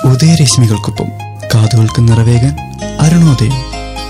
ഉദയരശ്മികൾക്കൊപ്പം കാതുകൾക്ക് നിറവേകാൻ അരുണോദയം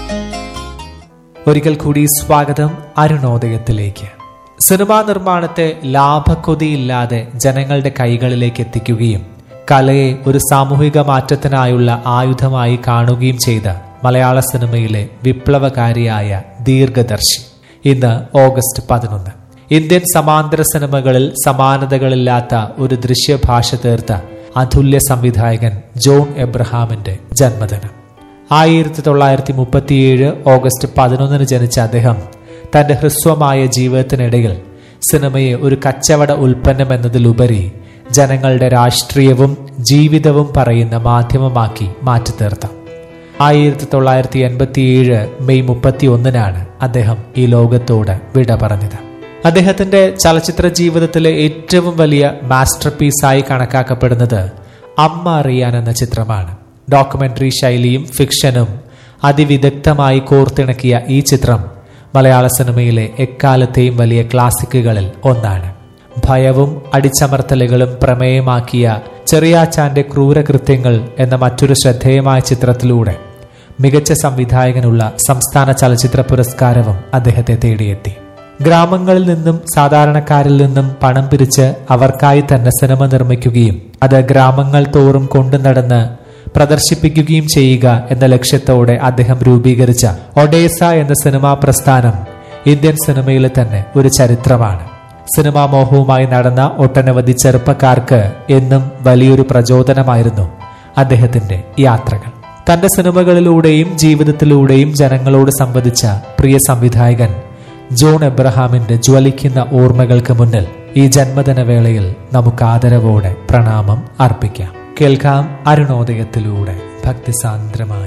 ഒരിക്കൽ കൂടി സ്വാഗതം അരുണോദയത്തിലേക്ക് സിനിമാ നിർമ്മാണത്തെ ലാഭക്കൊതിയില്ലാതെ ജനങ്ങളുടെ കൈകളിലേക്ക് എത്തിക്കുകയും കലയെ ഒരു സാമൂഹിക മാറ്റത്തിനായുള്ള ആയുധമായി കാണുകയും ചെയ്ത മലയാള സിനിമയിലെ വിപ്ലവകാരിയായ ദീർഘദർശി ഇന്ന് ഓഗസ്റ്റ് പതിനൊന്ന് ഇന്ത്യൻ സമാന്തര സിനിമകളിൽ സമാനതകളില്ലാത്ത ഒരു ദൃശ്യഭാഷ തീർത്ത അതുല്യ സംവിധായകൻ ജോൺ എബ്രഹാമിന്റെ ജന്മദിനം ആയിരത്തി തൊള്ളായിരത്തി മുപ്പത്തിയേഴ് ഓഗസ്റ്റ് പതിനൊന്നിന് ജനിച്ച അദ്ദേഹം തന്റെ ഹ്രസ്വമായ ജീവിതത്തിനിടയിൽ സിനിമയെ ഒരു കച്ചവട ഉൽപ്പന്നം എന്നതിലുപരി ജനങ്ങളുടെ രാഷ്ട്രീയവും ജീവിതവും പറയുന്ന മാധ്യമമാക്കി മാറ്റിത്തീർത്ത ആയിരത്തി തൊള്ളായിരത്തി എൺപത്തിയേഴ് മെയ് മുപ്പത്തി ഒന്നിനാണ് അദ്ദേഹം ഈ ലോകത്തോട് വിട പറഞ്ഞത് അദ്ദേഹത്തിന്റെ ചലച്ചിത്ര ജീവിതത്തിലെ ഏറ്റവും വലിയ മാസ്റ്റർ പീസായി കണക്കാക്കപ്പെടുന്നത് അമ്മ അറിയാൻ എന്ന ചിത്രമാണ് ഡോക്യുമെന്ററി ശൈലിയും ഫിക്ഷനും അതിവിദഗ്ധമായി കോർത്തിണക്കിയ ഈ ചിത്രം മലയാള സിനിമയിലെ എക്കാലത്തെയും വലിയ ക്ലാസിക്കുകളിൽ ഒന്നാണ് ഭയവും അടിച്ചമർത്തലുകളും പ്രമേയമാക്കിയ ചെറിയാച്ചാന്റെ ക്രൂരകൃത്യങ്ങൾ എന്ന മറ്റൊരു ശ്രദ്ധേയമായ ചിത്രത്തിലൂടെ മികച്ച സംവിധായകനുള്ള സംസ്ഥാന ചലച്ചിത്ര പുരസ്കാരവും അദ്ദേഹത്തെ തേടിയെത്തി ഗ്രാമങ്ങളിൽ നിന്നും സാധാരണക്കാരിൽ നിന്നും പണം പിരിച്ച് അവർക്കായി തന്നെ സിനിമ നിർമ്മിക്കുകയും അത് ഗ്രാമങ്ങൾ തോറും കൊണ്ടു നടന്ന് പ്രദർശിപ്പിക്കുകയും ചെയ്യുക എന്ന ലക്ഷ്യത്തോടെ അദ്ദേഹം രൂപീകരിച്ച ഒഡേസ എന്ന സിനിമാ പ്രസ്ഥാനം ഇന്ത്യൻ സിനിമയിലെ തന്നെ ഒരു ചരിത്രമാണ് സിനിമാ മോഹവുമായി നടന്ന ഒട്ടനവധി ചെറുപ്പക്കാർക്ക് എന്നും വലിയൊരു പ്രചോദനമായിരുന്നു അദ്ദേഹത്തിന്റെ യാത്രകൾ തന്റെ സിനിമകളിലൂടെയും ജീവിതത്തിലൂടെയും ജനങ്ങളോട് സംവദിച്ച പ്രിയ സംവിധായകൻ ജോൺ എബ്രഹാമിന്റെ ജ്വലിക്കുന്ന ഓർമ്മകൾക്ക് മുന്നിൽ ഈ ജന്മദിന വേളയിൽ നമുക്ക് ആദരവോടെ പ്രണാമം അർപ്പിക്കാം കേൾക്കാം അരുണോദയത്തിലൂടെ ഭക്തിസാന്ദ്രമായ